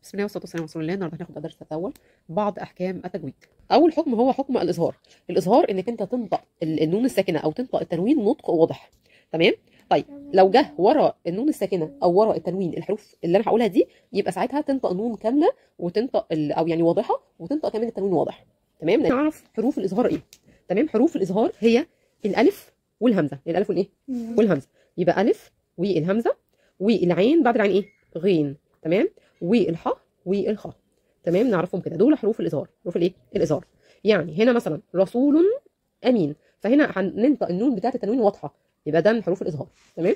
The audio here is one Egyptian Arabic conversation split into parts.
بسم الله والصلاه والسلام على رسول الله النهارده هناخد الدرس الاول بعض احكام التجويد اول حكم هو حكم الاظهار الاظهار انك انت تنطق ال- النون الساكنه او تنطق التنوين نطق واضح تمام طيب لو جه ورا النون الساكنه او ورا التنوين الحروف اللي انا هقولها دي يبقى ساعتها تنطق نون كامله وتنطق ال- او يعني واضحه وتنطق كمان التنوين واضح تمام نعرف حروف الاظهار ايه تمام حروف الاظهار هي الالف والهمزه الالف والايه والهمزه يبقى الف والهمزه والعين بعد العين ايه غين تمام والحاء والخاء تمام نعرفهم كده دول حروف الاظهار حروف الايه الاظهار يعني هنا مثلا رسول امين فهنا هننطق النون بتاعه التنوين واضحه يبقى ده من حروف الاظهار تمام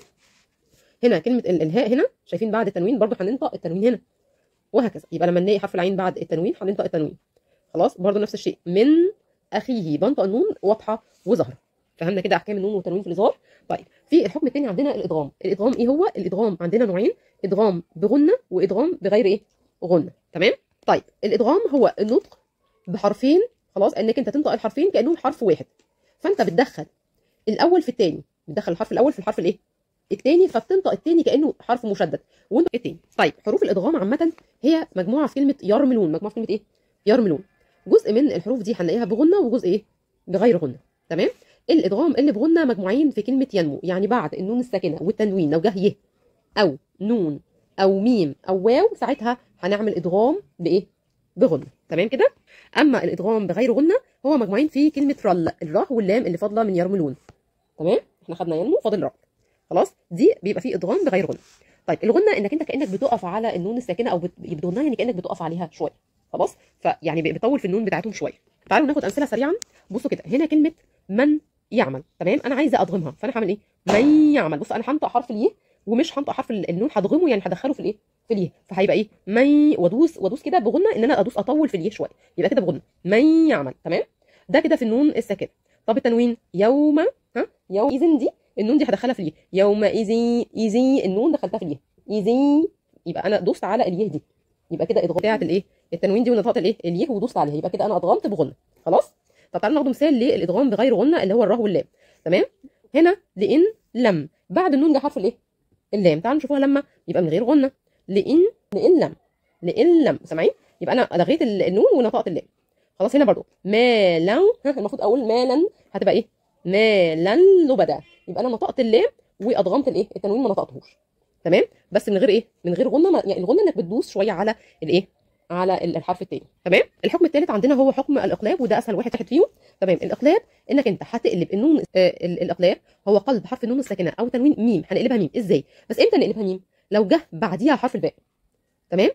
هنا كلمه ال- الهاء هنا شايفين بعد التنوين برضو هننطق التنوين هنا وهكذا يبقى لما نلاقي حرف العين بعد التنوين هننطق التنوين خلاص برضو نفس الشيء من اخيه بنطق النون واضحه وظاهره فهمنا كده احكام النون والتنوين في الاظهار طيب في الحكم الثاني عندنا الادغام الادغام ايه هو الادغام عندنا نوعين ادغام بغنه وادغام بغير ايه غنه تمام طيب الادغام هو النطق بحرفين خلاص انك انت تنطق الحرفين كانهم حرف واحد فانت بتدخل الاول في الثاني بتدخل الحرف الاول في الحرف الايه الثاني فبتنطق الثاني كانه حرف مشدد وانت الثاني طيب حروف الادغام عامه هي مجموعه في كلمه يرملون مجموعه في كلمه ايه يرملون جزء من الحروف دي هنلاقيها بغنه وجزء ايه بغير غنه تمام الادغام اللي بغنه مجموعين في كلمه ينمو يعني بعد النون الساكنه والتنوين لو جه ي او نون او ميم او واو ساعتها هنعمل ادغام بايه بغنه تمام كده اما الادغام بغير غنه هو مجموعين في كلمه رل الراء واللام اللي فاضله من يرملون تمام احنا خدنا ينمو فاضل راء خلاص دي بيبقى فيه ادغام بغير غنه طيب الغنه انك انت كانك بتقف على النون الساكنه او بت- بتغنها يعني كانك بتقف عليها شويه خلاص فيعني بتطول في النون بتاعتهم شويه تعالوا ناخد امثله سريعا بصوا كده هنا كلمه من يعمل تمام انا عايزه ادغمها فانا هعمل ايه من يعمل بص انا هنطق حرف اليه ومش هنطق حرف ال- النون هضغمه يعني هدخله في الايه في اليه فهيبقى ايه من وادوس وادوس كده بغنه ان انا ادوس اطول في اليه شويه يبقى كده بغنه من يعمل تمام ده كده في النون الساكنه طب التنوين يوم ها يوم اذن دي النون دي هدخلها في اليه يوم اذي اذي النون دخلتها في اليه اذي يبقى انا دوست على اليه دي يبقى كده ادغام بتاعت الايه التنوين دي ونطقت الايه اليه ودوست عليها يبقى كده انا ادغمت بغنه خلاص طب تعالوا ناخد مثال للادغام بغير غنه اللي هو الراء واللام تمام هنا لان لم بعد النون جه حرف الايه اللام تعالوا نشوفوها لما يبقى من غير غنه لان لان لم لان لم سامعين يبقى انا لغيت ال- النون ونطقت اللام خلاص هنا برضو مالا ها المفروض اقول مالا هتبقى ايه مالا لبدا يبقى انا نطقت اللام وادغمت الايه التنوين ما نطقتهوش تمام بس من غير ايه من غير غنه ما يعني الغنه انك بتدوس شويه على الايه على ال- الحرف الثاني تمام الحكم الثالث عندنا هو حكم الاقلاب وده اسهل واحد واحد فيهم تمام الاقلاب انك انت هتقلب النون آه ال- الاقلاب هو قلب حرف النون الساكنه او تنوين ميم هنقلبها ميم ازاي بس امتى نقلبها ميم لو جه بعديها حرف الباء تمام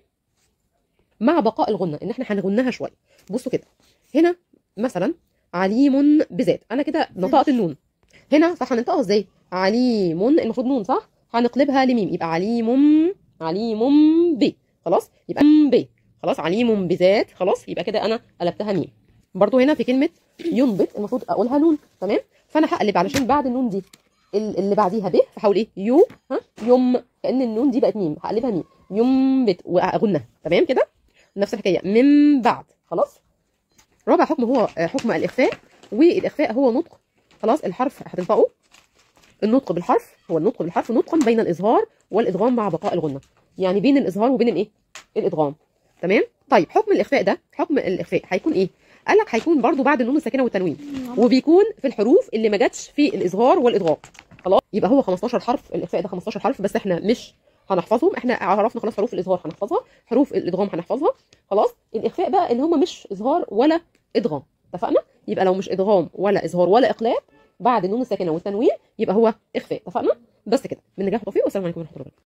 مع بقاء الغنه ان احنا هنغنها شويه بصوا كده هنا مثلا عليم بذات انا كده نطقت النون هنا صح هننطقها ازاي عليم المفروض نون صح هنقلبها لميم يبقى عليم عليم ب خلاص يبقى ب خلاص عليم بذات خلاص يبقى كده انا قلبتها ميم برضو هنا في كلمه ينبت المفروض اقولها نون تمام فانا هقلب علشان بعد النون دي ال- اللي بعديها ب فحاول ايه يو ها يم كان النون دي بقت ميم هقلبها ميم ينبت واغنها تمام كده نفس الحكايه من بعد خلاص رابع حكم هو آه، حكم الاخفاء والاخفاء هو نطق خلاص الحرف هتنطقه النطق بالحرف هو النطق بالحرف نطقا بين الاظهار والادغام مع بقاء الغنه يعني بين الاظهار وبين الايه الادغام تمام طيب حكم الاخفاء ده حكم الاخفاء هيكون ايه قال لك هيكون برضو بعد النون الساكنه والتنوين وبيكون في الحروف اللي ما جاتش في الاظهار والادغام خلاص يبقى هو 15 حرف الاخفاء ده 15 حرف بس احنا مش هنحفظهم احنا عرفنا خلاص حروف الاظهار هنحفظها حروف الادغام هنحفظها خلاص الاخفاء بقى اللي هم مش اظهار ولا ادغام اتفقنا يبقى لو مش ادغام ولا اظهار ولا اقلاب بعد النون الساكنه والتنوين يبقى هو اخفاء اتفقنا بس كده بالنجاح والتوفيق والسلام عليكم ورحمه الله وبركاته